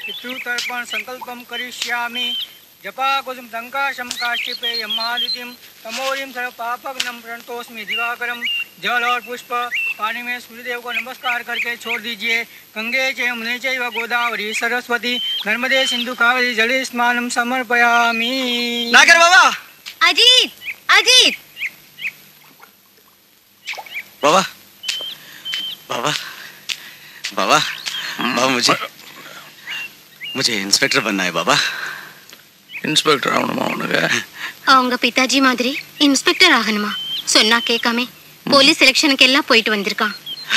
पितृतर्पण संकल्पम करिष्यामि जपाकुसुम संकाशम काश्यपेयम महादितिम तमोरिम सर्व पापग्नम प्रणतोस्मि दिवाकरम जल और पुष्प पानी में सूर्यदेव को नमस्कार करके छोड़ दीजिए गंगे च यमुने चैव गोदावरी सरस्वती नर्मदे सिंधु कावेरी जले स्नानम समर्पयामि नागर बाबा अजीत अजीत बाबा बाबा बाबा बाबा मुझे मुझे इंस्पेक्टर बनना है बाबा இன்ஸ்பெக்டர் ஆகணுமா உனக்கு அவங்க பிதாஜி மாதிரி இன்ஸ்பெக்டர் ஆகணுமா சொன்னா கேட்காம போலீஸ் செலெக்ஷனுக்கு எல்லாம் போயிட்டு வந்திருக்கான்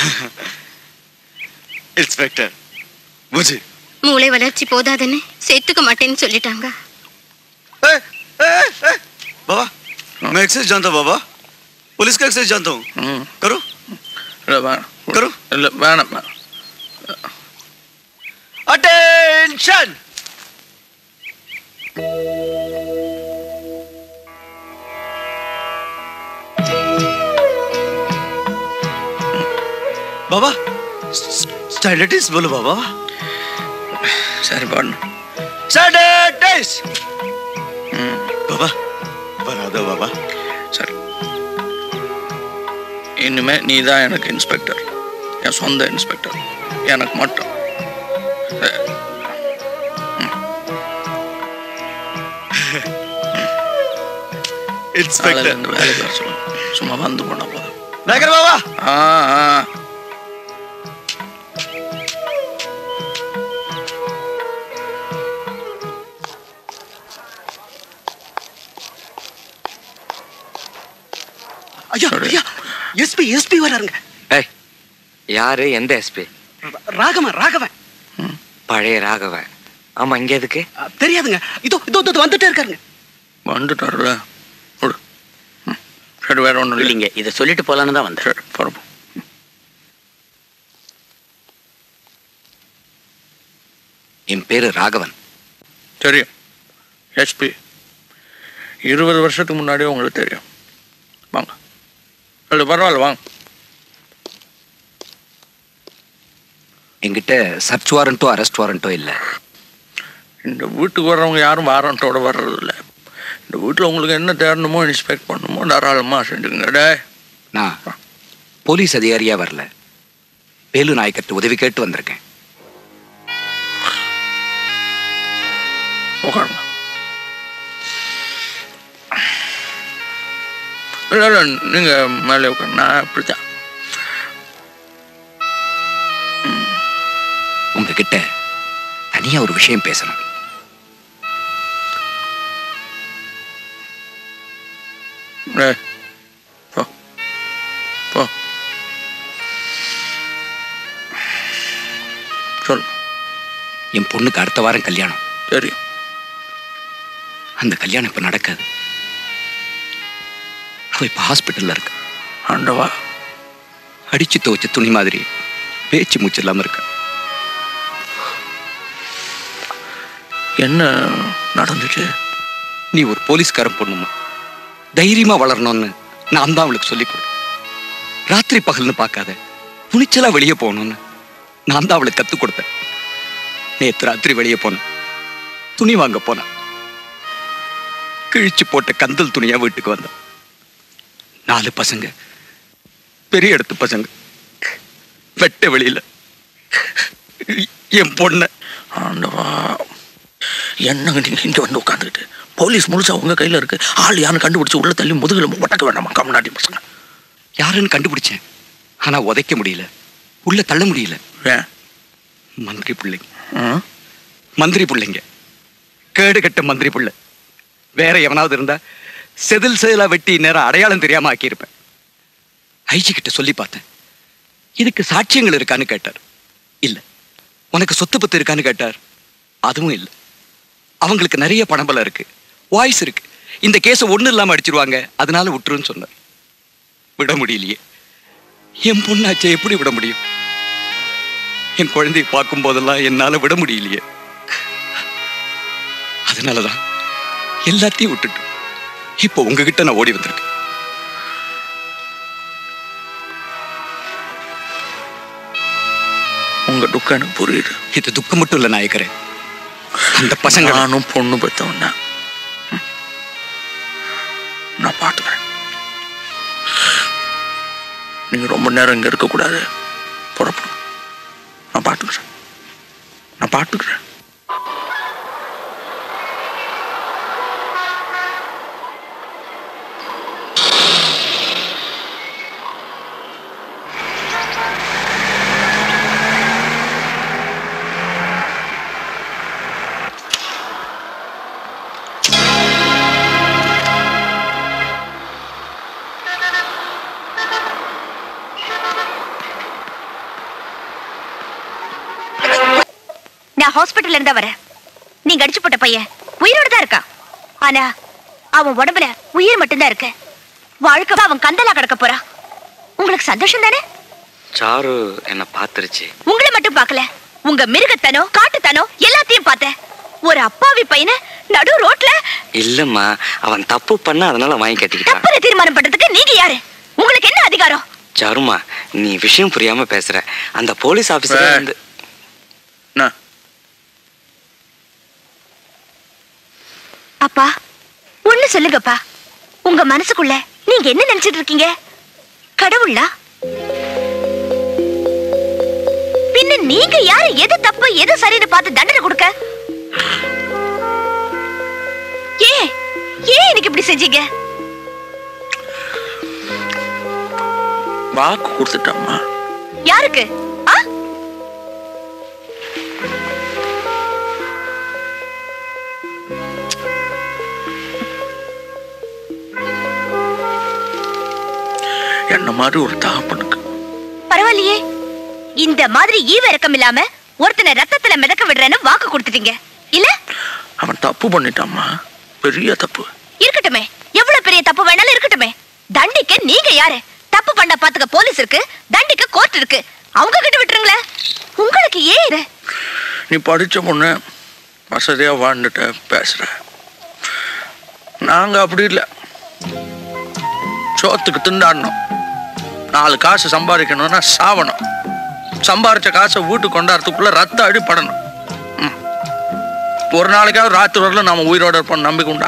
इंस्पेक्टर मुझे மூளை வளர்ச்சி போதாதுன்னு சேர்த்துக்க மாட்டேன்னு சொல்லிட்டாங்க ए, ए, ए, बाबा मैं एक्सेस जानता हूँ बाबा पुलिस का एक्सेस जानता हूँ ம் करो இல்லை வேணாம் करो இல்லை வேணாம் வேணாம். अटेंशन बाबा स्टैंडर्डिस बोलो बाबा சரி பாடணும் स्टैंडर्डिस बाबा बना दो बाबा சரி இனிமே நீ தான் எனக்கு இன்ஸ்பெக்டர் என் சொந்த இன்ஸ்பெக்டர் எனக்கு மட்டும் நாளைல इंस्पेक्टर இருந்து வேலைக்கு வர சொல்லு சும்மா வந்து போனா போதும் नागर बाबा ஆ ஆ ஐயா ஐயா எஸ்பி எஸ்பி வராருங்க ஏய் யாரு எந்த எஸ்பி ராகவன் ராகவன் பழைய ராகவன் ஆமா இங்க எதுக்கு அ, தெரியாதுங்க இதோ இதோ இதோ வந்துட்டே இருக்காருங்க வந்துட்டாருல விடு ம். சரி வேற ஒன்றும் இல்லை இல்லைங்க இதை சொல்லிட்டு போலான்னு தான் வந்தேன் சரி பரப்போம் என் பேரு ராகவன் தெரியும் எஸ்பி இருபது வருஷத்துக்கு முன்னாடியே உங்களுக்கு தெரியும் வாங்க இல்லை பரவாயில்ல வாங்க என்கிட்ட சர்ச் வாரண்ட்டோ அரெஸ்ட் வாரண்ட்டோ இல்லை இந்த வீட்டுக்கு வர்றவங்க யாரும் வாரண்ட்டோட வர்றதில்ல இந்த வீட்டில் உங்களுக்கு என்ன தேடணுமோ இன்ஸ்பெக்ட் பண்ணணுமோ தாராளமாக செஞ்சுங்க டே நான் போலீஸ் அதிகாரியா வரல வேலு நாயக்கர்ட்ட உதவி கேட்டு வந்திருக்கேன் உட்காருங்க இல்லை இல்லை நீங்கள் மேலே உட்காருங்க நான் அப்படித்தான் உங்ககிட்ட தனியா ஒரு விஷயம் பேசணும் டேய் போ போ சொல் என் பொண்ணுக்கு அடுத்த வாரம் கல்யாணம் தெரியும் அந்த கல்யாணம் இப்ப நடக்காது அவ இப்ப ஹாஸ்பிட்டல்ல இருக்கு ஆண்டவா அடிச்சு துவைச்ச துணி மாதிரி பேச்சு மூச்சு இல்லாம இருக்கு என்ன நடந்துச்சு நீ ஒரு போலீஸ்காரன் பொண்ணுமா தைரியமா வளரணும்னு நான் தான் அவளுக்கு சொல்லிக் கொடு ராத்திரி பகல்னு பார்க்காத துணிச்சலா வெளியே போகணும்னு நான் தான் அவளுக்கு கத்துக் கொடுத்தேன் நேத்து ராத்திரி வெளியே போனேன் துணி வாங்க போனேன் கிழிச்சு போட்ட கந்தல் துணியா வீட்டுக்கு வந்தேன் நாலு பசங்க பெரிய இடத்து பசங்க வெட்ட வெளியில என் பொண்ண ஆண்டவா என்னங்க நீங்க இங்க வந்து உட்காந்துக்கிட்டு போலீஸ் முழுசா உங்க கையில இருக்கு ஆள் யாருன்னு கண்டுபிடிச்சு உள்ள தள்ளி முதுகுல ஒட்டக்க வேண்டாமா கம்நாட்டி பசங்க யாருன்னு கண்டுபிடிச்சேன் ஆனா உதைக்க முடியல உள்ள தள்ள முடியல ஏன் மந்திரி பிள்ளைங்க ம்? மந்திரி பிள்ளைங்க கேடு கட்ட மந்திரி புள்ள வேற எவனாவது இருந்தா செதில் செதிலா வெட்டி நேரம் அடையாளம் தெரியாம ஆக்கியிருப்பேன் ஐஜி கிட்ட சொல்லி பார்த்தேன் இதுக்கு சாட்சியங்கள் இருக்கான்னு கேட்டார் இல்ல உனக்கு சொத்து பத்து இருக்கான்னு கேட்டார் அதுவும் இல்ல அவங்களுக்கு நிறைய பணபலம் இருக்கு வாய்ஸ் இருக்கு இந்த கேஸை ஒண்ணு இல்லாம அடிச்சிருவாங்க அதனால விட்டுருன்னு சொன்னார் விட முடியலையே என் பொண்ணாச்சே எப்படி விட முடியும் என் குழந்தையை பார்க்கும் போதெல்லாம் என்னால விட முடியலையே அதனாலதான் எல்லாத்தையும் விட்டுட்டு இப்போ உங்ககிட்ட நான் ஓடி வந்திருக்கேன் உங்க துக்கம் எனக்கு புரியுது இது துக்கம் மட்டும் இல்ல நாயக்கரே அந்த பசங்க நானும் பொண்ணு பெற்றவன் தான் ம். நான் பார்த்துக்கிறேன் நீங்க ரொம்ப நேரம் இங்க இருக்கக்கூடாது புறப்படும் நான் பார்த்துக்கிறேன் நான் பார்த்துக்கிறேன் நான் ஹாஸ்பிட்டல்ல இருந்தா வரேன் நீங்க அடிச்சு போட்ட பையன் உயிரோட தான் இருக்கான் ஆனா அவன் உடம்புல உயிர் மட்டும்தான் இருக்கு வாழ்க்கை அவன் கந்தலா கிடக்க போறான் உங்களுக்கு சந்தோஷம் தானே சாரு என்ன பாத்துருச்சு உங்களை மட்டும் பார்க்கல உங்க மிருகத்தனோ காட்டுத்தனோ எல்லாத்தையும் பார்த்தேன் ஒரு அப்பாவி பையனை நடு ரோட்ல இல்லம்மா அவன் தப்பு பண்ண அதனால வாங்கி கட்டிக்கிட்டான் தப்புல தீர்மானம் பண்றதுக்கு நீங்க யாரு உங்களுக்கு என்ன அதிகாரம் சாருமா நீ விஷயம் புரியாம பேசுற அந்த போலீஸ் ஆபீசர் ஏய். வந்து என்ன அப்பா ஒண்ணு சொல்லுங்கப்பா உங்க மனசுக்குள்ள நீங்க என்ன நினைச்சிட்டு இருக்கீங்க கடவுளா பின்ன நீங்க யாரு எது தப்பு எது சரின்னு பார்த்து தண்டனை கொடுக்க ஏன் ஏன் எனக்கு இப்படி செஞ்சீங்க வாக்கு கொடுத்துட்டம்மா யாருக்கு ஆ என்ன மாதிரி ஒரு தகப்பனுக்கு பரவாயில்லையே இந்த மாதிரி ஈவ இறக்கம் இல்லாம ஒருத்தனை ரத்தத்துல மிதக்க விடுறேன்னு வாக்கு கொடுத்துட்டீங்க இல்ல அவன் தப்பு பண்ணிட்டாம்மா பெரிய தப்பு இருக்கட்டுமே எவ்வளவு பெரிய தப்பு வேணாலும் இருக்கட்டுமே தண்டிக்க நீங்க யாரு தப்பு பண்ண பாத்துக்க போலீஸ் இருக்கு தண்டிக்க கோர்ட் இருக்கு அவங்க கிட்ட விட்டுருங்களேன் உங்களுக்கு ஏன் இது நீ படிச்ச பொண்ணு வசதியா வாழ்ந்துட்ட பேசுற நாங்க அப்படி இல்லை சோத்துக்கு திண்டாடணும் நாலு காசு சம்பாதிக்கணும்னா சாவணும் சம்பாரிச்ச காசை வீட்டுக்கு கொண்டாடுறதுக்குள்ள ரத்த அடி படணும் ம். ஒரு நாளைக்காவது ராத்திரி வரல நாம உயிரோட இருப்போம் நம்பிக்கை உண்டா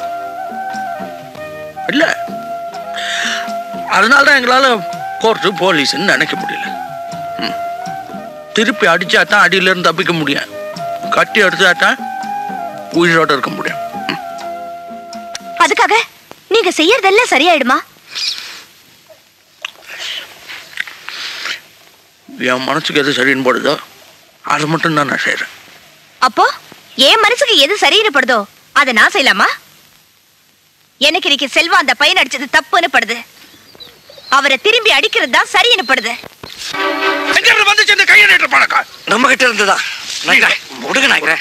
இல்ல அதனால தான் எங்களால கோர்ட்டு போலீஸ்ன்னு நினைக்க முடியல ம். திருப்பி அடிச்சா தான் அடியில இருந்து தப்பிக்க முடியும் கட்டி அடிச்சா தான் உயிரோட இருக்க முடியும் அதுக்காக நீங்க செய்யறதெல்லாம் சரியாயிடுமா என் மனசுக்கு எது சரின்னு படுதோ அது மட்டும் தான் நான் செய்றேன் அப்போ என் மனசுக்கு எது சரின்னு படுதோ அதை நான் செய்யலாமா எனக்கு இன்னைக்கு செல்வா அந்த பையன் அடிச்சது தப்புன்னு படுது அவரை திரும்பி அடிக்கிறது தான் சரின்னு படுது எங்க இருந்து வந்துச்சு இந்த கையை நீட்டுற பழக்கம் நம்ம கிட்ட இருந்துதான் நாய்க்கிறேன் விடுங்க நாய்க்கிறேன்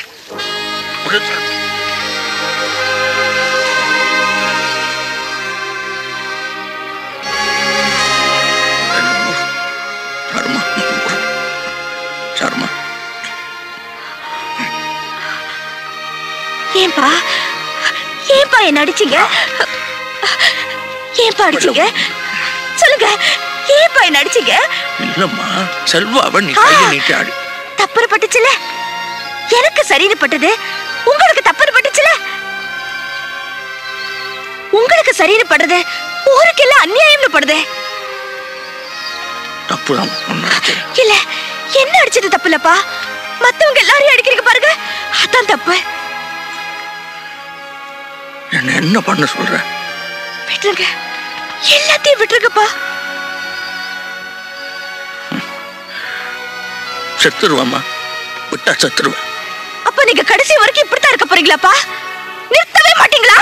சர்மா சர்மா ஏன்பா ஏன்பா என்ன அடிச்சீங்க ஏன்பா அடிச்சீங்க சொல்லுங்க ஏன்பா என்ன அடிச்சீங்க இல்லம்மா செல்வாவை நீ கையை நீட்டி ஆடி தப்புன்னு பட்டுச்சுல எனக்கு சரின்னு பட்டது உங்களுக்கு தப்புன்னு பட்டுச்சுல உங்களுக்கு சரின்னு படுறது ஊருக்கெல்லாம் அநியாயம்னு படுது தப்பு தான் இல்ல என்ன அடிச்சது தப்பு இல்லப்பா மத்தவங்க எல்லாரையும் அடிக்கிறீங்க பாருங்க அதான் தப்பு என்ன என்ன பண்ண சொல்ற விட்டுருங்க எல்லாத்தையும் விட்டுருங்கப்பா செத்துருவாம்மா விட்டா செத்துருவேன் அப்ப நீங்க கடைசி வரைக்கும் இப்படித்தான் இருக்க போறீங்களாப்பா நிறுத்தவே மாட்டீங்களா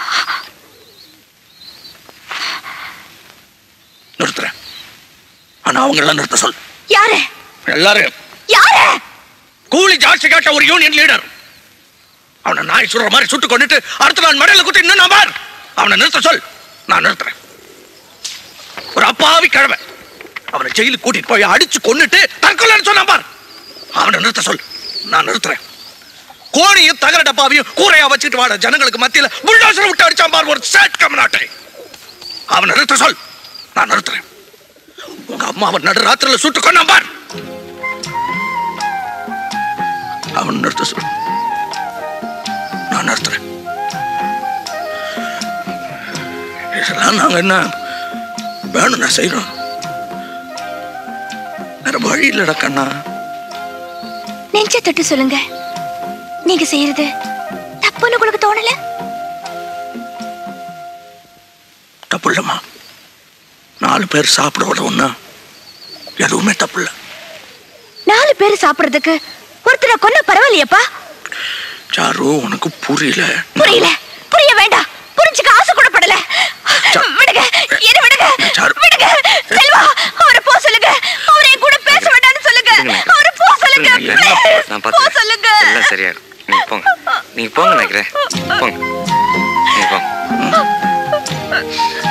நிறுத்துறேன் ஆனா அவங்க எல்லாம் நிறுத்த சொல் யாரு எல்லாரும் யாரு கூலி ஜாஸ்தி கேட்ட ஒரு யூனியன் லீடர் அவனை நாய் சுடுற மாதிரி சுட்டு கொண்டுட்டு அடுத்த நாள் மடையில குத்தி இன்னும் நான் பார் அவனை நிறுத்த சொல் நான் நிறுத்துறேன் ஒரு அப்பாவி கிழமை அவனை ஜெயிலுக்கு கூட்டிட்டு போய் அடிச்சு கொன்னுட்டு தற்கொலைன்னு சொன்னான் பார் அவனை நிறுத்த சொல் நான் நிறுத்துறேன் கோணியும் தகர டப்பாவையும் கூரையா வச்சுட்டு வாட ஜனங்களுக்கு மத்தியில புல்டோசர் விட்டு அடிச்சான் பார் ஒரு சேட் கம்நாட்டை அவனை நிறுத்த சொல் நான் நிறுத்துறேன் உங்க அம்மாவை நடு ராத்திரில சுட்டு கொன்னான் பார் அவன் நிறுத்த சொல் நான் நிறுத்துறேன் இதெல்லாம் நாங்க என்ன வேணும் நான் செய்யறோம் வேற வழி இல்லடா கண்ணா நெஞ்ச தொட்டு சொல்லுங்க நீங்க செய்யறது தப்புன்னு உங்களுக்கு தோணல தப்பு இல்லைம்மா நாலு பேர் சாப்பிட விடவுன்னா எதுவுமே தப்பு இல்லை நாலு பேர் சாப்பிடுறதுக்கு ஒருத்தரை கொன்ன பரவாயில்லையப்பா சாரு உனக்கு புரியல புரியல புரிய வேண்டாம் புரிஞ்சுக்க ஆசை கூட படல விடுங்க என்ன விடுங்க விடுங்க செல்வா அவரை போ சொல்லுங்க அவரை என் கூட பேச வேண்டாம்னு சொல்லுங்க அவரை போ சொல்லுங்க please. நான் போ பார்த்துக்கிறேன் சொல்லுங்க எல்லாம் சரியா இருக்கும் நீங்க போங்க நீங்க போங்க நினைக்கிறேன் போங்க நீங்க போங்க